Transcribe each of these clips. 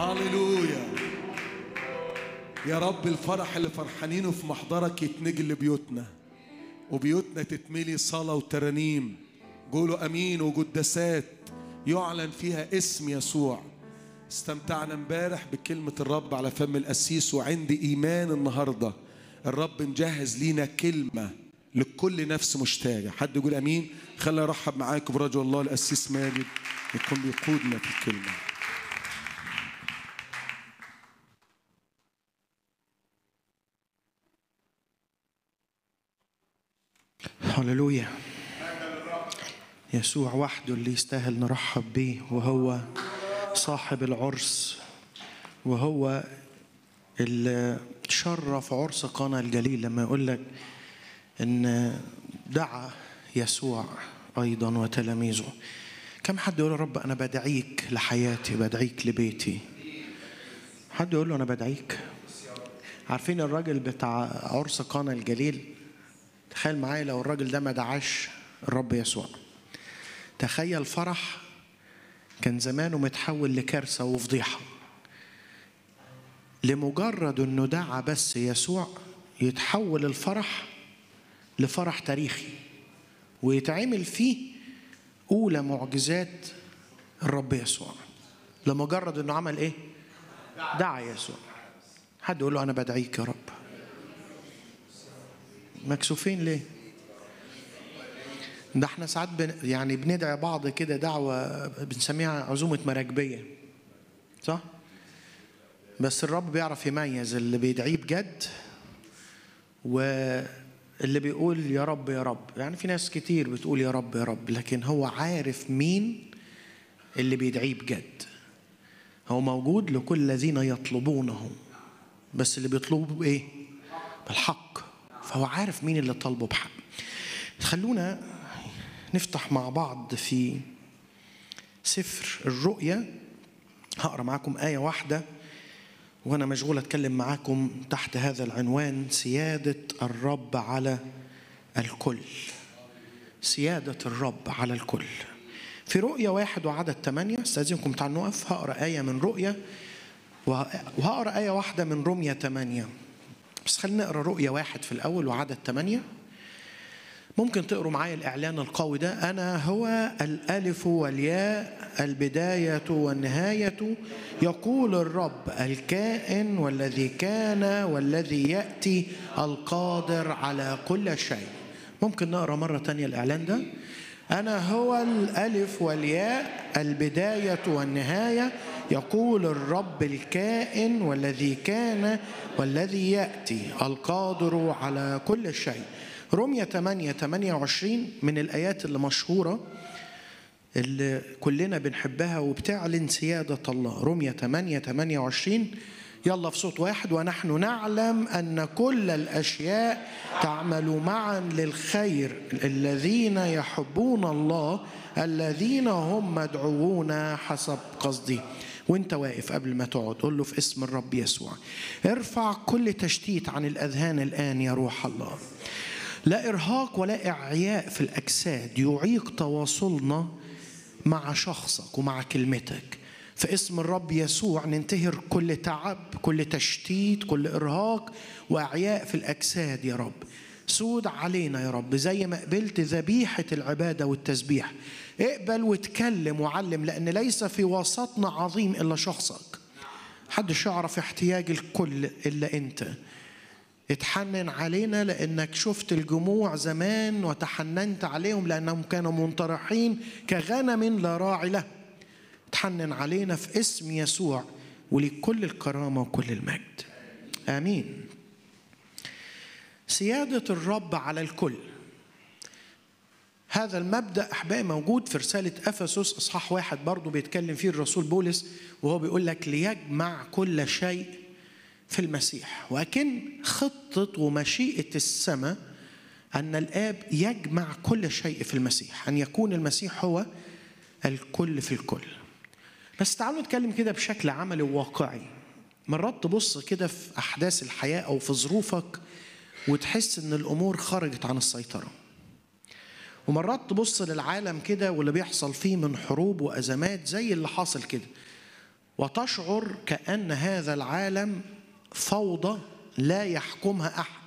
هاليلويا يا رب الفرح اللي فرحانينه في محضرك يتنقل لبيوتنا وبيوتنا تتملي صلاة وترانيم قولوا أمين وقداسات يعلن فيها اسم يسوع استمتعنا امبارح بكلمة الرب على فم القسيس وعندي إيمان النهاردة الرب مجهز لينا كلمة لكل نفس مشتاقة حد يقول أمين خلينا أرحب معاكم برجل الله القسيس ماجد يكون بيقودنا في الكلمة هللويا يسوع وحده اللي يستاهل نرحب بيه وهو صاحب العرس وهو اللي شرف عرس قانا الجليل لما يقول لك ان دعا يسوع ايضا وتلاميذه كم حد يقول يا رب انا بدعيك لحياتي بدعيك لبيتي حد يقول له انا بدعيك عارفين الراجل بتاع عرس قانا الجليل تخيل معايا لو الراجل ده ما دعاش الرب يسوع تخيل فرح كان زمانه متحول لكارثة وفضيحة لمجرد انه دعا بس يسوع يتحول الفرح لفرح تاريخي ويتعمل فيه أولى معجزات الرب يسوع لمجرد انه عمل ايه؟ دعا يسوع حد يقول له انا بدعيك يا رب مكسوفين ليه؟ ده احنا ساعات بن يعني بندعي بعض كده دعوة بنسميها عزومة مراكبية صح؟ بس الرب بيعرف يميز اللي بيدعيه بجد واللي بيقول يا رب يا رب يعني في ناس كتير بتقول يا رب يا رب لكن هو عارف مين اللي بيدعيه بجد هو موجود لكل الذين يطلبونه بس اللي بيطلبوا بإيه؟ بالحق فهو عارف مين اللي طالبه بحق خلونا نفتح مع بعض في سفر الرؤيا هقرا معاكم آية واحدة وأنا مشغول أتكلم معاكم تحت هذا العنوان سيادة الرب على الكل سيادة الرب على الكل في رؤيا واحد وعدد ثمانية استاذنكم تعالوا نقف هقرا آية من رؤيا وهقرا آية واحدة من رمية ثمانية بس خلينا نقرا رؤيا واحد في الأول وعدد ثمانية ممكن تقروا معايا الإعلان القوي ده أنا هو الألف والياء البداية والنهاية يقول الرب الكائن والذي كان والذي يأتي القادر على كل شيء ممكن نقرا مرة تانية الإعلان ده أنا هو الألف والياء البداية والنهاية يقول الرب الكائن والذي كان والذي يأتي القادر على كل شيء رمية 8 28 من الآيات اللي مشهورة اللي كلنا بنحبها وبتعلن سيادة الله رمية 8 28 يلا في صوت واحد ونحن نعلم أن كل الأشياء تعمل معا للخير الذين يحبون الله الذين هم مدعوون حسب قصده وانت واقف قبل ما تقعد قول له في اسم الرب يسوع ارفع كل تشتيت عن الأذهان الآن يا روح الله لا إرهاق ولا إعياء في الأجساد يعيق تواصلنا مع شخصك ومع كلمتك في اسم الرب يسوع ننتهر كل تعب كل تشتيت كل إرهاق وإعياء في الأجساد يا رب سود علينا يا رب زي ما قبلت ذبيحة العبادة والتسبيح اقبل واتكلم وعلم لأن ليس في وسطنا عظيم إلا شخصك حدش يعرف احتياج الكل إلا أنت اتحنن علينا لأنك شفت الجموع زمان وتحننت عليهم لأنهم كانوا منطرحين كغنم لا راعي له اتحنن علينا في اسم يسوع ولكل الكرامة وكل المجد آمين سيادة الرب على الكل هذا المبدأ أحبائي موجود في رسالة أفسس إصحاح واحد برضو بيتكلم فيه الرسول بولس وهو بيقول لك ليجمع كل شيء في المسيح وأكن خطة ومشيئة السماء أن الآب يجمع كل شيء في المسيح أن يكون المسيح هو الكل في الكل بس تعالوا نتكلم كده بشكل عملي وواقعي مرات تبص كده في أحداث الحياة أو في ظروفك وتحس إن الأمور خرجت عن السيطرة ومرات تبص للعالم كده واللي بيحصل فيه من حروب وأزمات زي اللي حاصل كده وتشعر كأن هذا العالم فوضى لا يحكمها أحد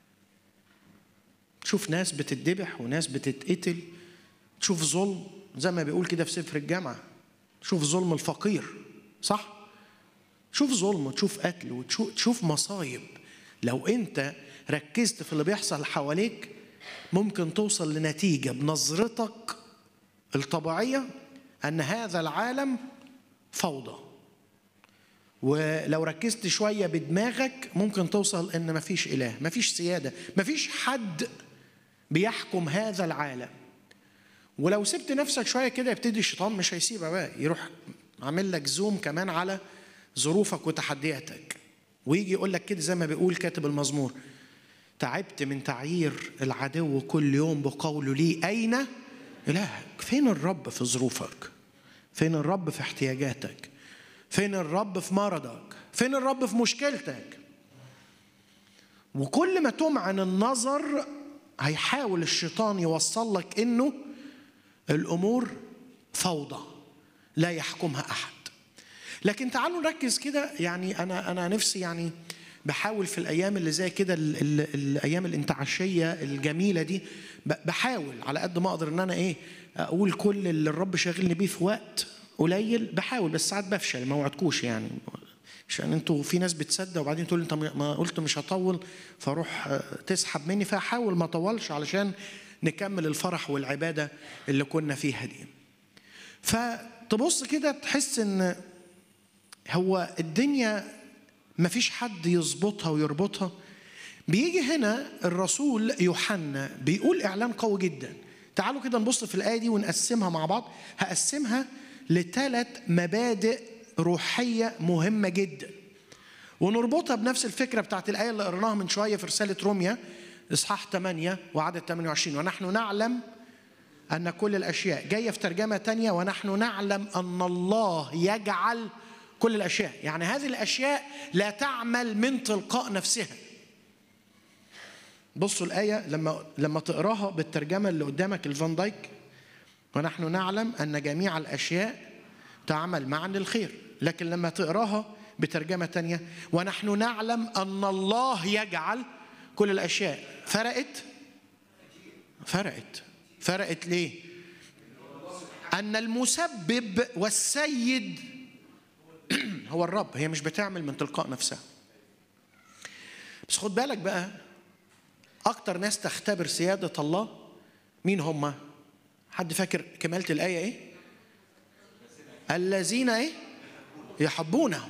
تشوف ناس بتتذبح وناس بتتقتل تشوف ظلم زي ما بيقول كده في سفر الجامعة تشوف ظلم الفقير صح؟ تشوف ظلم وتشوف قتل وتشوف تشوف مصايب لو انت ركزت في اللي بيحصل حواليك ممكن توصل لنتيجة بنظرتك الطبيعية أن هذا العالم فوضى ولو ركزت شوية بدماغك ممكن توصل أن مفيش إله مفيش سيادة مفيش حد بيحكم هذا العالم ولو سبت نفسك شوية كده يبتدي الشيطان مش هيسيبها بقى يروح عامل لك زوم كمان على ظروفك وتحدياتك ويجي يقول لك كده زي ما بيقول كاتب المزمور تعبت من تعيير العدو كل يوم بقوله لي أين إلهك فين الرب في ظروفك فين الرب في احتياجاتك فين الرب في مرضك فين الرب في مشكلتك وكل ما تمعن النظر هيحاول الشيطان يوصل لك انه الامور فوضى لا يحكمها احد لكن تعالوا نركز كده يعني انا انا نفسي يعني بحاول في الايام اللي زي كده ال- ال- الايام الانتعاشيه الجميله دي ب- بحاول على قد ما اقدر ان انا ايه اقول كل اللي الرب شاغلني بيه في وقت قليل بحاول بس ساعات بفشل ما وعدكوش يعني عشان انتوا في ناس بتصدق وبعدين تقول انت ما قلت مش هطول فاروح آه، تسحب مني فاحاول ما اطولش علشان نكمل الفرح والعباده اللي كنا فيها دي. فتبص كده تحس ان هو الدنيا مفيش حد يظبطها ويربطها بيجي هنا الرسول يوحنا بيقول اعلان قوي جدا تعالوا كده نبص في الايه دي ونقسمها مع بعض هقسمها لثلاث مبادئ روحيه مهمه جدا ونربطها بنفس الفكره بتاعت الايه اللي قريناها من شويه في رساله روميا اصحاح 8 وعدد 28 ونحن نعلم أن كل الأشياء جاية في ترجمة تانية ونحن نعلم أن الله يجعل كل الأشياء يعني هذه الأشياء لا تعمل من تلقاء نفسها بصوا الآية لما لما تقراها بالترجمة اللي قدامك الفان دايك ونحن نعلم أن جميع الأشياء تعمل معا للخير لكن لما تقراها بترجمة تانية ونحن نعلم أن الله يجعل كل الأشياء فرقت فرقت فرقت ليه أن المسبب والسيد هو الرب هي مش بتعمل من تلقاء نفسها بس خد بالك بقى أكتر ناس تختبر سيادة الله مين هم حد فاكر كمالة الآية إيه الذين إيه يحبونه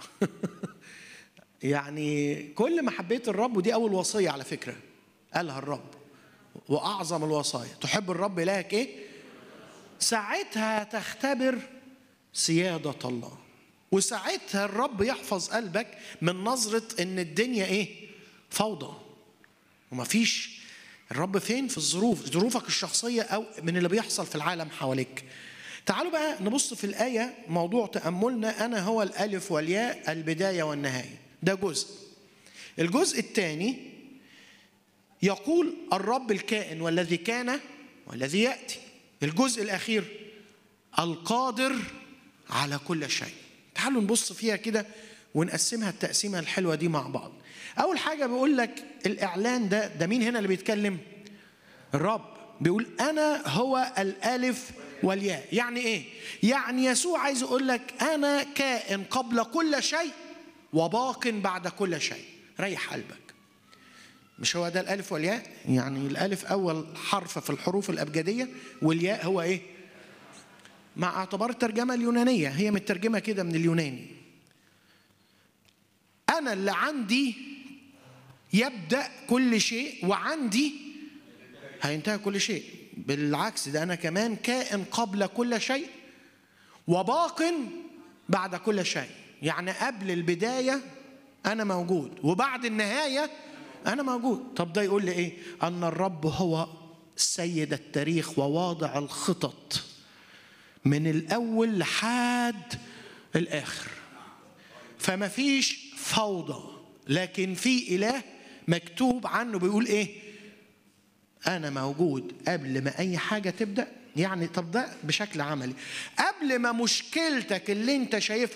يعني كل ما حبيت الرب ودي أول وصية على فكرة قالها الرب واعظم الوصايا تحب الرب الهك ايه ساعتها تختبر سياده الله وساعتها الرب يحفظ قلبك من نظره ان الدنيا ايه فوضى ومفيش الرب فين في الظروف ظروفك الشخصيه او من اللي بيحصل في العالم حواليك تعالوا بقى نبص في الآية موضوع تأملنا أنا هو الألف والياء البداية والنهاية ده جزء الجزء الثاني يقول الرب الكائن والذي كان والذي ياتي الجزء الاخير القادر على كل شيء تعالوا نبص فيها كده ونقسمها التقسيمه الحلوه دي مع بعض اول حاجه بيقول لك الاعلان ده ده مين هنا اللي بيتكلم الرب بيقول انا هو الالف والياء يعني ايه يعني يسوع عايز يقول لك انا كائن قبل كل شيء وباق بعد كل شيء ريح قلبك مش هو ده الالف والياء يعني الالف اول حرف في الحروف الابجديه والياء هو ايه مع اعتبار الترجمه اليونانيه هي مترجمه كده من اليوناني انا اللي عندي يبدا كل شيء وعندي هينتهي كل شيء بالعكس ده انا كمان كائن قبل كل شيء وباق بعد كل شيء يعني قبل البدايه انا موجود وبعد النهايه أنا موجود طب ده يقول لي إيه أن الرب هو سيد التاريخ وواضع الخطط من الأول لحد الآخر فما فيش فوضى لكن في إله مكتوب عنه بيقول إيه أنا موجود قبل ما أي حاجة تبدأ يعني طب ده بشكل عملي قبل ما مشكلتك اللي أنت شايفها